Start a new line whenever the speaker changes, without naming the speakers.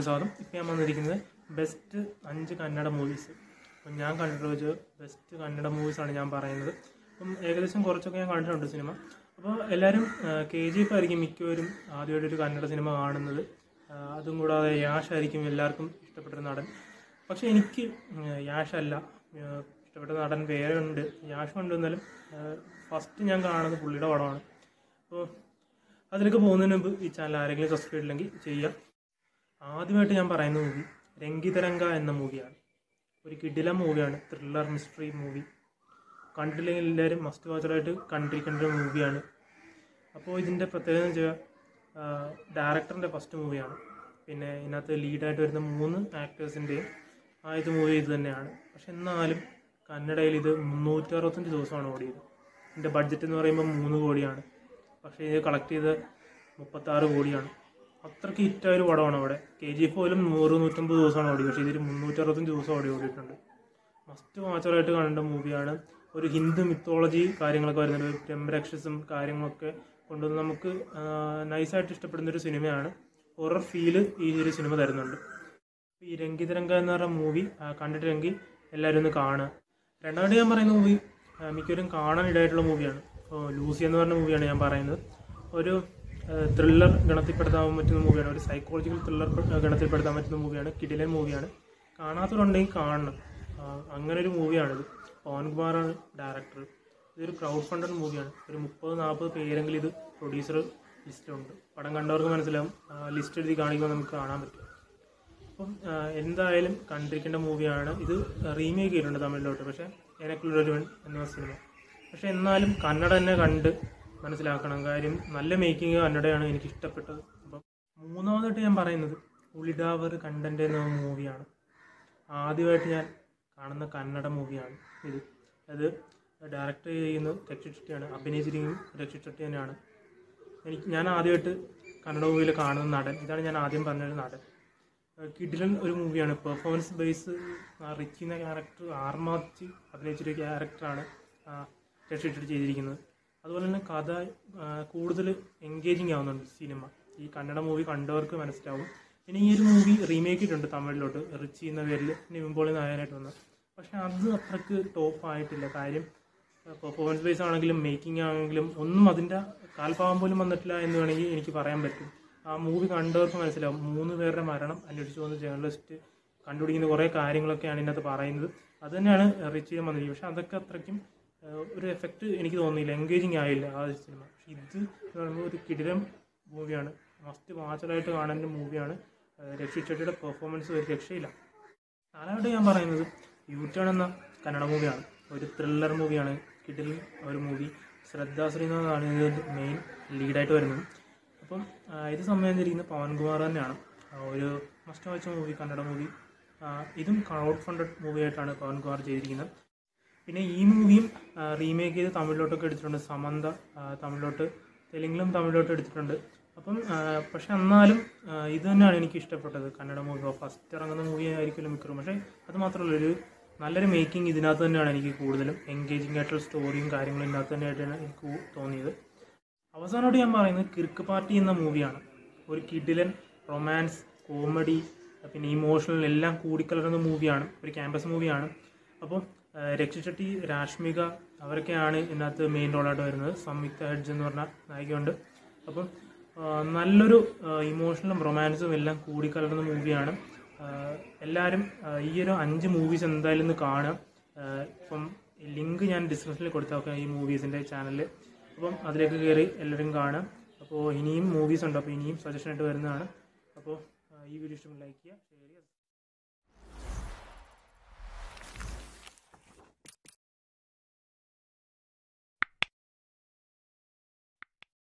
സ്വാഗതം ഇപ്പം ഞാൻ വന്നിരിക്കുന്നത് ബെസ്റ്റ് അഞ്ച് കന്നഡ മൂവീസ് അപ്പം ഞാൻ കണ്ടിട്ടുള്ള വെച്ച് ബെസ്റ്റ് കന്നഡ മൂവീസാണ് ഞാൻ പറയുന്നത് അപ്പം ഏകദേശം കുറച്ചൊക്കെ ഞാൻ കണ്ടിട്ടുണ്ട് സിനിമ അപ്പോൾ എല്ലാവരും കെ ജി എഫ് ആയിരിക്കും മിക്കവരും ആദ്യമായിട്ട് ഒരു കന്നഡ സിനിമ കാണുന്നത് ആ, അതും കൂടാതെ യാഷ് ആയിരിക്കും എല്ലാവർക്കും ഇഷ്ടപ്പെട്ടൊരു നടൻ പക്ഷേ എനിക്ക് ഉം, യാഷ് അല്ല ആ, ഇഷ്ടപ്പെട്ട നടൻ വേറെ ഉണ്ട് യാഷ് ഉണ്ട് എന്നാലും ഫസ്റ്റ് ഞാൻ കാണുന്നത് പുള്ളിയുടെ പടമാണ് അപ്പോൾ അതിലേക്ക് പോകുന്നതിന് മുമ്പ് ഈ ചാനൽ ആരെങ്കിലും സബ്സ്ക്രൈബ് ഇല്ലെങ്കിൽ ചെയ്യുക ആദ്യമായിട്ട് ഞാൻ പറയുന്ന മൂവി രംഗിതരംഗ എന്ന മൂവിയാണ് ഒരു കിടിലം മൂവിയാണ് ത്രില്ലർ മിസ്റ്ററി മൂവി കണ്ടില്ലെങ്കിൽ എല്ലാവരും മസ്റ്റ് വാച്ചറായിട്ട് കണ്ടിരിക്കേണ്ട ഒരു മൂവിയാണ് അപ്പോൾ ഇതിൻ്റെ പ്രത്യേകത എന്ന് വെച്ചാൽ ഡയറക്ടറിൻ്റെ ഫസ്റ്റ് മൂവിയാണ് പിന്നെ ഇതിനകത്ത് ലീഡായിട്ട് വരുന്ന മൂന്ന് ആക്ടേഴ്സിൻ്റെയും ആദ്യത്തെ മൂവി ഇത് തന്നെയാണ് പക്ഷെ എന്നാലും കന്നഡയിൽ ഇത് മുന്നൂറ്റി അറുപത്തഞ്ച് ദിവസമാണ് ഓടിയത് ഇതിൻ്റെ ബഡ്ജറ്റ് എന്ന് പറയുമ്പോൾ മൂന്ന് കോടിയാണ് പക്ഷേ ഇത് കളക്ട് ചെയ്ത് മുപ്പത്താറ് കോടിയാണ് അത്രയ്ക്ക് ഹിറ്റായ ഒരു പടമാണ് അവിടെ കെ ജി എഫ് പോലും നൂറ് നൂറ്റമ്പത് ദിവസമാണ് ഓടി പക്ഷേ ഇതിൽ മുന്നൂറ്റി അറുപത്തഞ്ച് ദിവസം ഓടി ഓടിയിട്ടുണ്ട് മസ്റ്റ് വാച്ചറായിട്ട് കാണേണ്ട മൂവിയാണ് ഒരു ഹിന്ദു മിത്തോളജി കാര്യങ്ങളൊക്കെ വരുന്നുണ്ട് ബ്രഹ്മരക്ഷസും കാര്യങ്ങളൊക്കെ കൊണ്ടുവന്ന് നമുക്ക് നൈസായിട്ട് ഇഷ്ടപ്പെടുന്ന ഒരു സിനിമയാണ് ഹൊറർ ഫീല് ഈ ഒരു സിനിമ തരുന്നുണ്ട് ഈ രംഗിതരംഗ എന്ന് പറഞ്ഞ മൂവി കണ്ടിട്ടില്ലെങ്കിൽ എല്ലാവരും ഒന്ന് കാണുക രണ്ടാമത് ഞാൻ പറയുന്ന മൂവി മിക്കവരും കാണാൻ ഇടയായിട്ടുള്ള മൂവിയാണ് ഇപ്പോൾ ലൂസി എന്ന് പറഞ്ഞ മൂവിയാണ് ഞാൻ പറയുന്നത് ഒരു ത്രില്ലർ ഗണത്തിൽപ്പെടുത്താൻ പറ്റുന്ന മൂവിയാണ് ഒരു സൈക്കോളജിക്കൽ ത്രില്ലർ ഗണത്തിൽപ്പെടുത്താൻ പറ്റുന്ന മൂവിയാണ് കിടിലൻ മൂവിയാണ് കാണാത്തവരുണ്ടെങ്കിൽ കാണണം ആ, അങ്ങനെ ഒരു മൂവിയാണിത് പവൻകുമാറാണ് ഡയറക്ടർ ഇതൊരു ക്രൗഡ് ഫണ്ടഡ് മൂവിയാണ് ഒരു മുപ്പത് നാൽപ്പത് പേരെങ്കിലും ഇത് പ്രൊഡ്യൂസർ ലിസ്റ്റിലുണ്ട് പടം കണ്ടവർക്ക് മനസ്സിലാവും ലിസ്റ്റ് എഴുതി കാണിക്കുമ്പോൾ നമുക്ക് കാണാൻ പറ്റും അപ്പം ആ, എന്തായാലും കണ്ടിരിക്കേണ്ട മൂവിയാണ് ഇത് റീമേക്ക് ചെയ്തിട്ടുണ്ട് തമിഴിലോട്ട് പക്ഷേ എനക്കുള്ളൊരുവൻ എന്ന സിനിമ പക്ഷേ എന്നാലും കന്നഡ തന്നെ കണ്ട് മനസ്സിലാക്കണം കാര്യം നല്ല മേക്കിംഗ് കന്നഡയാണ് എനിക്ക് ഇഷ്ടപ്പെട്ടത് അപ്പം മൂന്നാമതായിട്ട് ഞാൻ പറയുന്നത് ഉളിഡാവർ കണ്ടന്റ് എന്ന മൂവിയാണ് ആദ്യമായിട്ട് ഞാൻ കാണുന്ന കന്നഡ മൂവിയാണ് ഇത് അത് ഡയറക്റ്റ് ചെയ്യുന്നത് രക്ഷിത് ഷെട്ടിയാണ് അഭിനയിച്ചിരിക്കും രക്ഷിത് ഷെട്ടി തന്നെയാണ് എനിക്ക് ഞാൻ ആദ്യമായിട്ട് കന്നഡ മൂവിയിൽ കാണുന്ന നടൻ ഇതാണ് ഞാൻ ആദ്യം പറഞ്ഞൊരു നടൻ കിഡിലൻ ഒരു മൂവിയാണ് പെർഫോമൻസ് ബേസ് റിച്ചി എന്ന ക്യാരക്ടർ ആർമാച്ച് അഭിനയിച്ചൊരു ക്യാരക്ടറാണ് രക്ഷിച്ചിട്ട് ചെയ്തിരിക്കുന്നത് അതുപോലെ തന്നെ കഥ ആ, കൂടുതൽ എൻഗേജിങ് ആവുന്നുണ്ട് സിനിമ ഈ കന്നഡ മൂവി കണ്ടവർക്ക് മനസ്സിലാവും പിന്നെ ഈ ഒരു മൂവി റീമേക്ക് ഇട്ടുണ്ട് തമിഴിലോട്ട് റിച്ചി എന്ന പേരിൽ നിവിൻപോളി നായകനായിട്ട് വന്നത് പക്ഷെ അത് അത്രക്ക് ടോപ്പ് ആയിട്ടില്ല കാര്യം പെർഫോമൻസ് ബേസ് ആണെങ്കിലും മേക്കിംഗ് ആണെങ്കിലും ഒന്നും അതിൻ്റെ കാൽഭാവം പോലും വന്നിട്ടില്ല എന്ന് വേണമെങ്കിൽ എനിക്ക് പറയാൻ പറ്റും ആ മൂവി കണ്ടവർക്ക് മനസ്സിലാവും മൂന്ന് പേരുടെ മരണം അന്വേഷിച്ചു വന്ന ജേർണലിസ്റ്റ് കണ്ടുപിടിക്കുന്ന കുറേ കാര്യങ്ങളൊക്കെയാണ് ഇതിനകത്ത് പറയുന്നത് അത് തന്നെയാണ് റിച്ചിയും വന്നിരിക്കുന്നത് പക്ഷെ അതൊക്കെ അത്രയ്ക്കും ആ, ഒരു എഫക്റ്റ് എനിക്ക് തോന്നിയില്ല എൻഗേജിങ് ആയില്ല ആ ഒരു സിനിമ പക്ഷെ ഇത് എന്ന് പറയുമ്പോൾ ഒരു കിടിലം മൂവിയാണ് മസ്റ്റ് വാച്ചറായിട്ട് കാണേണ്ട മൂവിയാണ് രക്ഷി ചെട്ടിയുടെ പെർഫോമൻസ് ഒരു രക്ഷയില്ല നാലാമത് ഞാൻ പറയുന്നത് യൂട്ടേൺ എന്ന കന്നഡ മൂവിയാണ് ഒരു ത്രില്ലർ മൂവിയാണ് കിടിൽ ഒരു മൂവി ശ്രദ്ധാ ശ്രീനാഥാണ് ഇത് മെയിൻ ലീഡായിട്ട് വരുന്നത് അപ്പം ആ, ഇത് സംബന്ധിച്ചിരിക്കുന്ന പവൻകുമാർ തന്നെയാണ് ആ, ഒരു must watch movie Kannada movie ഇതും ക്രൗഡ് ഫണ്ടഡ് മൂവിയായിട്ടാണ് പവൻകുമാർ ചെയ്തിരിക്കുന്നത് പിന്നെ ഈ മൂവിയും റീമേക്ക് ചെയ്ത് തമിഴിലോട്ടൊക്കെ എടുത്തിട്ടുണ്ട് സമന്ത ആ, തമിഴിലോട്ട് തെലുങ്കിലും തമിഴിലോട്ട് എടുത്തിട്ടുണ്ട് അപ്പം ആ, പക്ഷെ എന്നാലും ആ, ഇത് തന്നെയാണ് എനിക്ക് ഇഷ്ടപ്പെട്ടത് കന്നഡ മൂവി ഫസ്റ്റ് ഇറങ്ങുന്ന മൂവി ആയിരിക്കുമല്ലോ മിക്കറും പക്ഷേ അത് മാത്രമല്ല ഒരു നല്ലൊരു മേക്കിംഗ് ഇതിനകത്ത് തന്നെയാണ് എനിക്ക് കൂടുതലും എൻഗേജിങ് ആയിട്ടുള്ള സ്റ്റോറിയും കാര്യങ്ങളും ഇതിനകത്ത് തന്നെയായിട്ടാണ് എനിക്ക് തോന്നിയത് അവസാനമായിട്ട് ഞാൻ പറയുന്നത് കിർക്ക് പാർട്ടി എന്ന മൂവിയാണ് ഒരു കിഡിലൻ റൊമാൻസ് കോമഡി പിന്നെ ഇമോഷണൽ എല്ലാം കൂടിക്കലർന്ന മൂവിയാണ് ഒരു ക്യാമ്പസ് മൂവിയാണ് അപ്പം രക്ഷി ഷെട്ടി രാഷ്മിക അവരൊക്കെയാണ് ഇതിനകത്ത് മെയിൻ റോളായിട്ട് വരുന്നത് സംയുക്ത ഹെഡ്ജ് എന്ന് പറഞ്ഞ നായികയുണ്ട് അപ്പം ആ, നല്ലൊരു ഇമോഷണലും റൊമാൻസും എല്ലാം കൂടിക്കലർന്ന മൂവിയാണ് എല്ലാവരും ആ, ഈ ഒരു അഞ്ച് മൂവീസ് എന്തായാലും ഒന്ന് കാണുക ആ, ഇപ്പം ലിങ്ക് ഞാൻ ഡിസ്ക്രിപ്ഷനിൽ കൊടുത്തേക്കാം ഈ മൂവീസിൻ്റെ ചാനലിൽ അപ്പം അതിലേക്ക് കയറി എല്ലാവരും കാണാം അപ്പോൾ ഇനിയും മൂവീസ് ഉണ്ട് അപ്പോൾ ഇനിയും സജഷൻ ആയിട്ട് വരുന്നതാണ് അപ്പോൾ ആ, ഈ വീഡിയോ ഇഷ്ടം ലൈക്ക് ചെയ്യുക ഷെയർ ചെയ്യുക